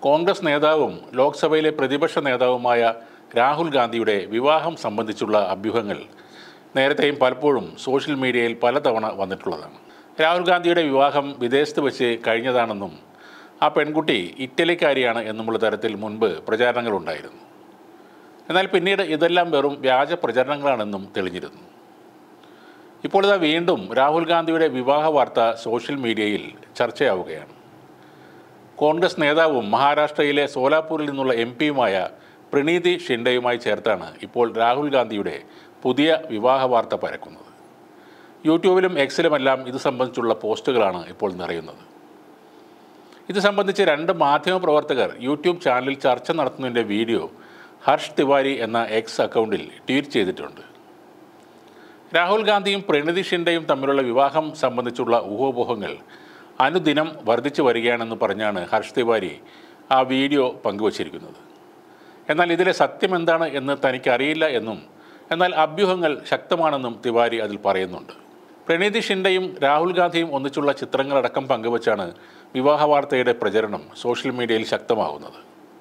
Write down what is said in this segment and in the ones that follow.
കോൺഗ്രസ് നേതാവും ലോക്സഭയിലെ പ്രതിപക്ഷ നേതാവുമായ രാഹുൽ ഗാന്ധിയുടെ വിവാഹം സംബന്ധിച്ചുള്ള അഭ്യൂഹങ്ങൾ നേരത്തെയും പലപ്പോഴും സോഷ്യൽ മീഡിയയിൽ പലതവണ വന്നിട്ടുള്ളതാണ് രാഹുൽ ഗാന്ധിയുടെ വിവാഹം വിദേശത്ത് വെച്ച് കഴിഞ്ഞതാണെന്നും ആ പെൺകുട്ടി ഇറ്റലിക്കാരിയാണ് എന്നുമുള്ള തരത്തിൽ മുൻപ് പ്രചാരണങ്ങളുണ്ടായിരുന്നു എന്നാൽ പിന്നീട് ഇതെല്ലാം വെറും വ്യാജ പ്രചരണങ്ങളാണെന്നും തെളിഞ്ഞിരുന്നു ഇപ്പോൾ ഇതാ വീണ്ടും രാഹുൽ ഗാന്ധിയുടെ വിവാഹ വാർത്ത സോഷ്യൽ മീഡിയയിൽ ചർച്ചയാവുകയാണ് കോൺഗ്രസ് നേതാവും മഹാരാഷ്ട്രയിലെ സോലാപൂരിൽ നിന്നുള്ള എം പിയുമായ പ്രണീതി ഷിൻഡെയുമായി ചേർത്താണ് ഇപ്പോൾ രാഹുൽ ഗാന്ധിയുടെ പുതിയ വിവാഹ വാർത്ത പരക്കുന്നത് യൂട്യൂബിലും എക്സിലുമെല്ലാം ഇത് സംബന്ധിച്ചുള്ള പോസ്റ്റുകളാണ് ഇപ്പോൾ നിറയുന്നത് ഇത് സംബന്ധിച്ച് രണ്ട് മാധ്യമപ്രവർത്തകർ യൂട്യൂബ് ചാനലിൽ ചർച്ച നടത്തുന്നതിൻ്റെ വീഡിയോ ഹർഷ് തിവാരി എന്ന എക്സ് അക്കൗണ്ടിൽ ട്വീറ്റ് ചെയ്തിട്ടുണ്ട് രാഹുൽ ഗാന്ധിയും പ്രണതി ഷിൻഡെയും തമ്മിലുള്ള വിവാഹം സംബന്ധിച്ചുള്ള ഊഹോപോഹങ്ങൾ അനുദിനം വർദ്ധിച്ചു വരികയാണെന്ന് പറഞ്ഞാണ് ഹർഷ് തിവാരി ആ വീഡിയോ പങ്കുവച്ചിരിക്കുന്നത് എന്നാൽ ഇതിലെ സത്യം എന്താണ് എന്ന് തനിക്കറിയില്ല എന്നും എന്നാൽ അഭ്യൂഹങ്ങൾ ശക്തമാണെന്നും തിവാരി അതിൽ പറയുന്നുണ്ട് പ്രണീതി ഷിൻഡെയും രാഹുൽ ഗാന്ധിയും ഒന്നിച്ചുള്ള ചിത്രങ്ങളടക്കം പങ്കുവച്ചാണ് വിവാഹ വാർത്തയുടെ പ്രചരണം സോഷ്യൽ മീഡിയയിൽ ശക്തമാകുന്നത്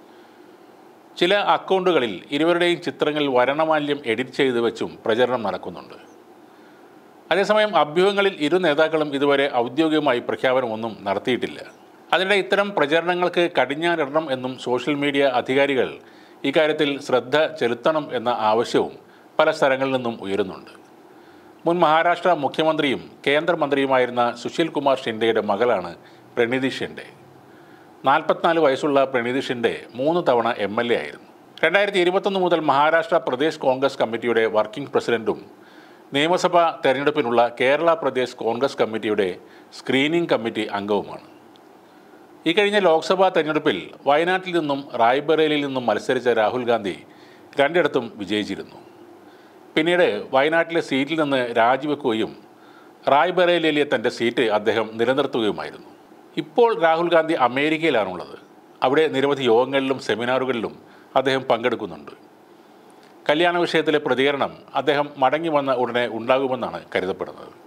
ചില അക്കൗണ്ടുകളിൽ ഇരുവരുടെയും ചിത്രങ്ങൾ വരണമാല്യം എഡിറ്റ് ചെയ്ത് വെച്ചും പ്രചരണം നടക്കുന്നുണ്ട് അതേസമയം അഭ്യൂഹങ്ങളിൽ ഇരു നേതാക്കളും ഇതുവരെ ഔദ്യോഗികമായി പ്രഖ്യാപനമൊന്നും നടത്തിയിട്ടില്ല അതിനിടെ ഇത്തരം പ്രചരണങ്ങൾക്ക് കടിഞ്ഞാനിടണം എന്നും സോഷ്യൽ മീഡിയ അധികാരികൾ ഇക്കാര്യത്തിൽ ശ്രദ്ധ ചെലുത്തണം എന്ന ആവശ്യവും പല സ്ഥലങ്ങളിൽ നിന്നും ഉയരുന്നുണ്ട് മുൻ മഹാരാഷ്ട്ര മുഖ്യമന്ത്രിയും കേന്ദ്രമന്ത്രിയുമായിരുന്ന സുശീൽ കുമാർ ഷിൻഡെയുടെ മകളാണ് പ്രണീതി ഷിൻഡെ നാൽപ്പത്തിനാല് വയസ്സുള്ള പ്രണീതി ഷിൻഡെ മൂന്ന് തവണ എം എൽ എ ആയിരുന്നു രണ്ടായിരത്തി ഇരുപത്തൊന്ന് മുതൽ മഹാരാഷ്ട്ര പ്രദേശ് കോൺഗ്രസ് കമ്മിറ്റിയുടെ വർക്കിംഗ് പ്രസിഡന്റും നിയമസഭാ തെരഞ്ഞെടുപ്പിനുള്ള കേരള പ്രദേശ് കോൺഗ്രസ് കമ്മിറ്റിയുടെ സ്ക്രീനിംഗ് കമ്മിറ്റി അംഗവുമാണ് ഈ കഴിഞ്ഞ ലോക്സഭാ തെരഞ്ഞെടുപ്പിൽ വയനാട്ടിൽ നിന്നും റായ്ബറേലിയിൽ നിന്നും മത്സരിച്ച രാഹുൽ ഗാന്ധി രണ്ടിടത്തും വിജയിച്ചിരുന്നു പിന്നീട് വയനാട്ടിലെ സീറ്റിൽ നിന്ന് രാജിവെക്കുകയും റായ്ബറേലിയിലെ തൻ്റെ സീറ്റ് അദ്ദേഹം നിലനിർത്തുകയുമായിരുന്നു ഇപ്പോൾ രാഹുൽ ഗാന്ധി അമേരിക്കയിലാണുള്ളത് അവിടെ നിരവധി യോഗങ്ങളിലും സെമിനാറുകളിലും അദ്ദേഹം പങ്കെടുക്കുന്നുണ്ട് കല്യാണ വിഷയത്തിലെ പ്രതികരണം അദ്ദേഹം മടങ്ങി വന്ന ഉടനെ ഉണ്ടാകുമെന്നാണ് കരുതപ്പെടുന്നത്